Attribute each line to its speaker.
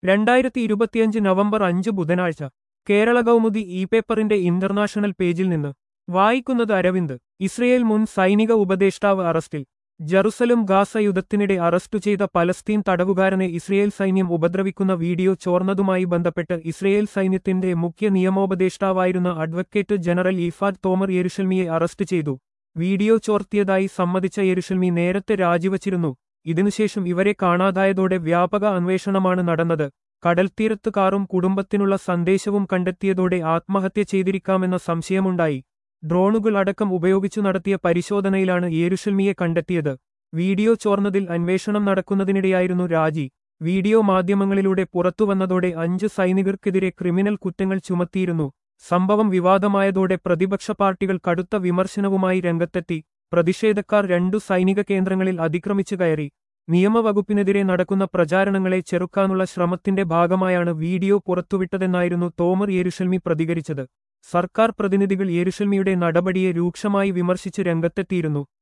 Speaker 1: രണ്ടായിരത്തി ഇരുപത്തിയഞ്ച് നവംബർ അഞ്ച് ബുധനാഴ്ച കേരള കൗമുദി ഇ പേപ്പറിന്റെ ഇന്റർനാഷണൽ പേജിൽ നിന്ന് വായിക്കുന്നത് അരവിന്ദ് ഇസ്രയേൽ മുൻ സൈനിക ഉപദേഷ്ടാവ് അറസ്റ്റിൽ ജറുസലം ഗാസ യുദ്ധത്തിനിടെ അറസ്റ്റു ചെയ്ത പലസ്തീൻ തടവുകാരനെ ഇസ്രയേൽ സൈന്യം ഉപദ്രവിക്കുന്ന വീഡിയോ ചോർന്നതുമായി ബന്ധപ്പെട്ട് ഇസ്രയേൽ സൈന്യത്തിന്റെ മുഖ്യ നിയമോപദേഷ്ടാവായിരുന്ന അഡ്വക്കേറ്റ് ജനറൽ ഇഫാദ് തോമർ യെരുഷൽമിയെ അറസ്റ്റ് ചെയ്തു വീഡിയോ ചോർത്തിയതായി സമ്മതിച്ച യെരുഷൽമി നേരത്തെ രാജിവച്ചിരുന്നു ഇതിനുശേഷം ഇവരെ കാണാതായതോടെ വ്യാപക അന്വേഷണമാണ് നടന്നത് കടൽത്തീരത്ത് കാറും കുടുംബത്തിനുള്ള സന്ദേശവും കണ്ടെത്തിയതോടെ ആത്മഹത്യ ചെയ്തിരിക്കാമെന്ന സംശയമുണ്ടായി ഡ്രോണുകൾ അടക്കം ഉപയോഗിച്ചു നടത്തിയ പരിശോധനയിലാണ് യേരുഷൽമിയെ കണ്ടെത്തിയത് വീഡിയോ ചോർന്നതിൽ അന്വേഷണം നടക്കുന്നതിനിടെയായിരുന്നു രാജി വീഡിയോ മാധ്യമങ്ങളിലൂടെ പുറത്തുവന്നതോടെ അഞ്ച് സൈനികർക്കെതിരെ ക്രിമിനൽ കുറ്റങ്ങൾ ചുമത്തിയിരുന്നു സംഭവം വിവാദമായതോടെ പ്രതിപക്ഷ പാർട്ടികൾ കടുത്ത വിമർശനവുമായി രംഗത്തെത്തി പ്രതിഷേധക്കാർ രണ്ടു സൈനിക കേന്ദ്രങ്ങളിൽ അതിക്രമിച്ചു കയറി നിയമവകുപ്പിനെതിരെ നടക്കുന്ന പ്രചാരണങ്ങളെ ചെറുക്കാനുള്ള ശ്രമത്തിന്റെ ഭാഗമായാണ് വീഡിയോ പുറത്തുവിട്ടതെന്നായിരുന്നു തോമർ യേരുഷൽമി പ്രതികരിച്ചത് സർക്കാർ പ്രതിനിധികൾ യേരുഷൽമിയുടെ നടപടിയെ രൂക്ഷമായി വിമർശിച്ച് രംഗത്തെത്തിയിരുന്നു